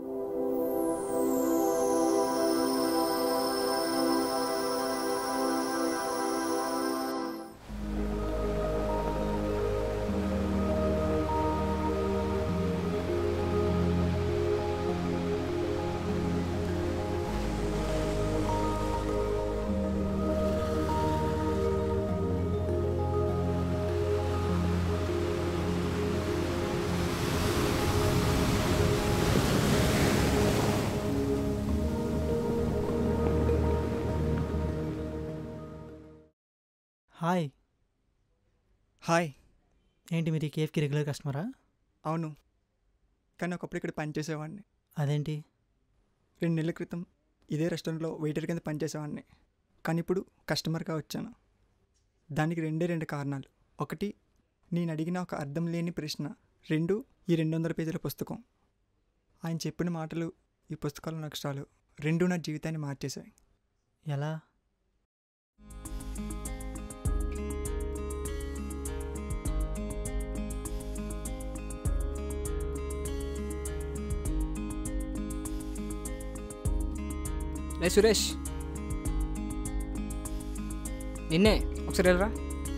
Hi hi ఏంటి మీరు ఈ కేఫ్కి రెగ్యులర్ కస్టమరా అవును కానీ ఒకప్పుడు ఇక్కడ పనిచేసేవాడిని అదేంటి రెండు నెలల క్రితం ఇదే రెస్టారెంట్లో వెయిటర్ కింద పనిచేసేవాడిని కానీ ఇప్పుడు కస్టమర్గా వచ్చాను దానికి రెండే రెండు కారణాలు ఒకటి నేను అడిగిన ఒక అర్థం లేని ప్రశ్న రెండు ఈ రెండు వందల పేజీల పుస్తకం ఆయన చెప్పిన మాటలు ఈ పుస్తకాల అక్షరాలు రెండు నా జీవితాన్ని మార్చేశాయి ఎలా లే సురేష్ నిన్నే ఒకసారి వెళ్ళరా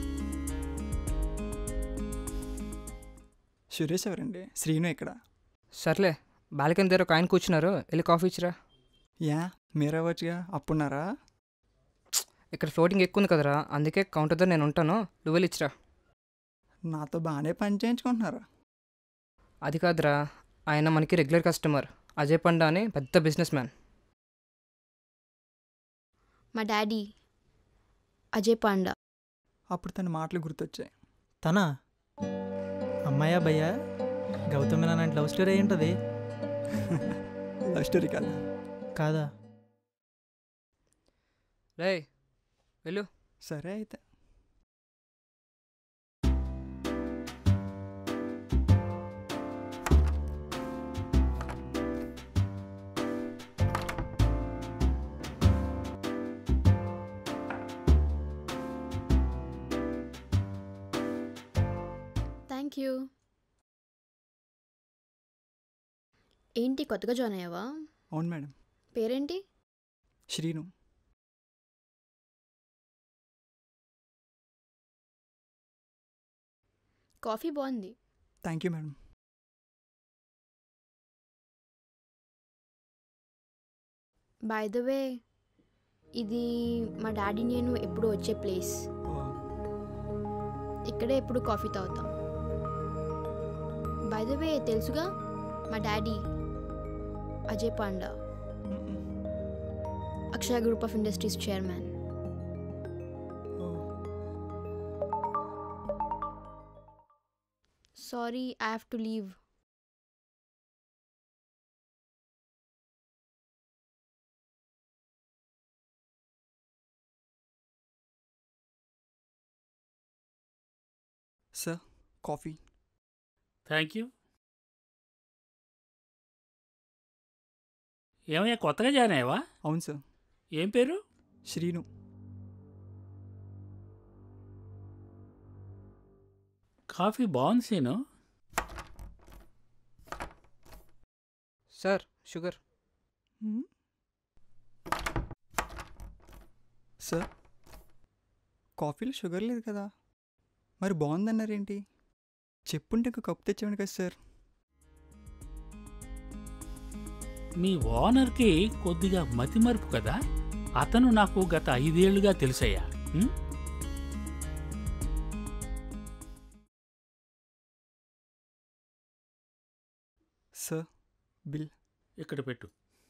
సురేష్ ఎవరండి శ్రీను ఇక్కడ సర్లే బాల్కనీ దగ్గర ఒక ఆయన కూర్చున్నారు వెళ్ళి కాఫీ ఇచ్చిరా యా మీరవ్వచ్చుగా అప్పున్నారా ఇక్కడ ఫ్లోటింగ్ ఎక్కువ ఉంది కదరా అందుకే కౌంటర్ దగ్గర నేను ఉంటాను నువ్వు వెళ్ళి ఇచ్చిరా నాతో బాగానే పని చేయించుకుంటున్నారా అది కాదురా ఆయన మనకి రెగ్యులర్ కస్టమర్ అజయ్ పండా అని పెద్ద బిజినెస్ మ్యాన్ మా డాడీ అజయ్ పాండా అప్పుడు తన మాటలు గుర్తొచ్చాయి తనా అమ్మాయా భయ్యా గౌతమ్ లాంటి లవ్ స్టోరీ అయి ఉంటుంది లవ్ స్టోరీ కాదు కాదా రే వెళ్ళు సరే అయితే థ్యాంక్ యూ ఏంటి కొత్తగా జాయిన్ అయ్యావా అవును మేడం పేరేంటి శ్రీను కాఫీ బాగుంది thank you madam by the way ఇది మా డాడీ నేను ఎప్పుడు వచ్చే ప్లేస్ ఇక్కడే ఎప్పుడు కాఫీ తాగుతాం బై ద వే తెలుసుగా మా daddy Ajay Panda Akshaya group of industries chairman sorry I have to leave sir coffee thank you ఏమయ్యా కొత్తగా జాయిన్ అయ్యావా అవును సార్ ఏం పేరు శ్రీను కాఫీ బాగుంది Seenu sir sugar hmm. Sir కాఫీలో షుగర్ లేదు కదా మరి బాగుందన్నారేంటి చెప్పుంటే ఒక కప్పు తెచ్చేవాడు కదా సార్ మీ ఓనర్కి కొద్దిగా మతిమరుపు కదా అతను నాకు గత ఐదేళ్లుగా తెలుసయ్యా ఉం? సార్ బిల్ ఇక్కడ పెట్టు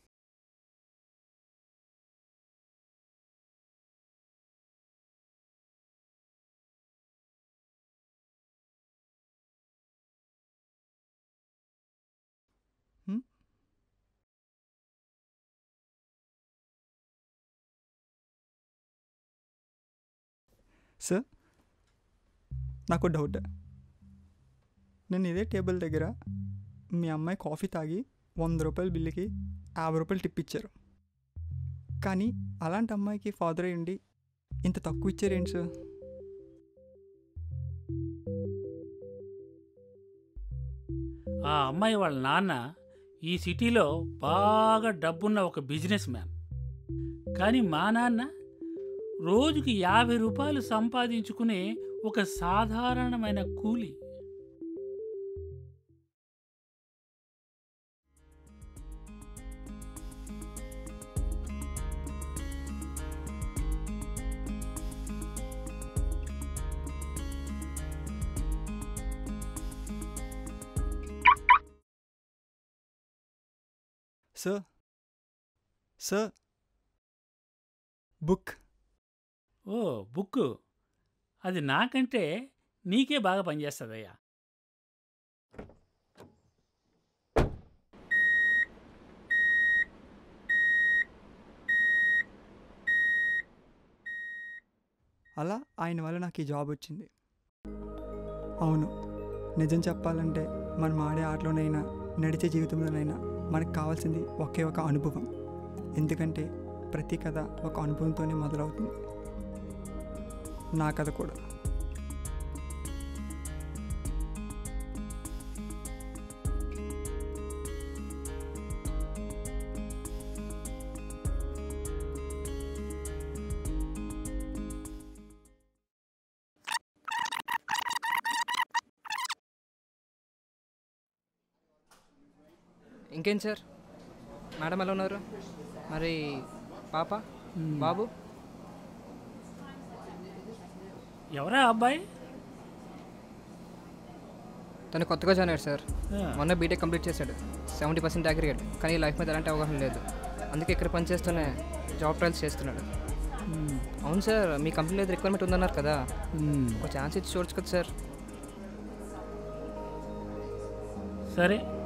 సార్ నాకు డౌట్ నేను ఇదే టేబుల్ దగ్గర మీ అమ్మాయి కాఫీ తాగి వంద రూపాయల బిల్లుకి యాభై రూపాయలు టిప్ ఇచ్చారు కానీ అలాంటి అమ్మాయికి ఫాదర్ అయ్యండి ఇంత తక్కువ ఇచ్చారేంటి సార్ ఆ అమ్మాయి వాళ్ళ నాన్న ఈ సిటీలో బాగా డబ్బున్న ఒక బిజినెస్ మ్యాన్ కానీ మా నాన్న రోజుకి యాభై రూపాయలు సంపాదించుకునే ఒక సాధారణమైన కూలి సార్ సార్ బుక్ ఓ బుక్ అది నాకంటే నీకే బాగా పనిచేస్తుందయ్యా అలా ఆయన వల్ల నాకు ఈ జాబ్ వచ్చింది అవును నిజం చెప్పాలంటే మనం ఆడే ఆటలోనైనా నడిచే జీవితంలోనైనా మనకు కావాల్సింది ఒకే ఒక అనుభవం ఎందుకంటే ప్రతి కథ ఒక అనుభవంతోనే మొదలవుతుంది నా కథ కూడా ఇంకేం సార్ మేడం ఎలా ఉన్నారు మరి పాప బాబు ఎవరా అబ్బాయి తను కొత్తగా జాయిన్ అయ్యాడు సార్ ఆ, మొన్న బీటెక్ కంప్లీట్ చేశాడు సెవెంటీ పర్సెంట్ అగ్రిగేట్ కానీ లైఫ్ మీద ఎలాంటి అవగాహన లేదు అందుకే ఇక్కడ పనిచేస్తూనే జాబ్ ట్రయల్స్ చేస్తున్నాడు ఉమ్, అవును సార్ మీ కంపెనీలో ఏదో రిక్వైర్మెంట్ ఉందన్నారు కదా ఉమ్. ఒక ఛాన్స్ ఇచ్చి చూడొచ్చు కదా సార్ సరే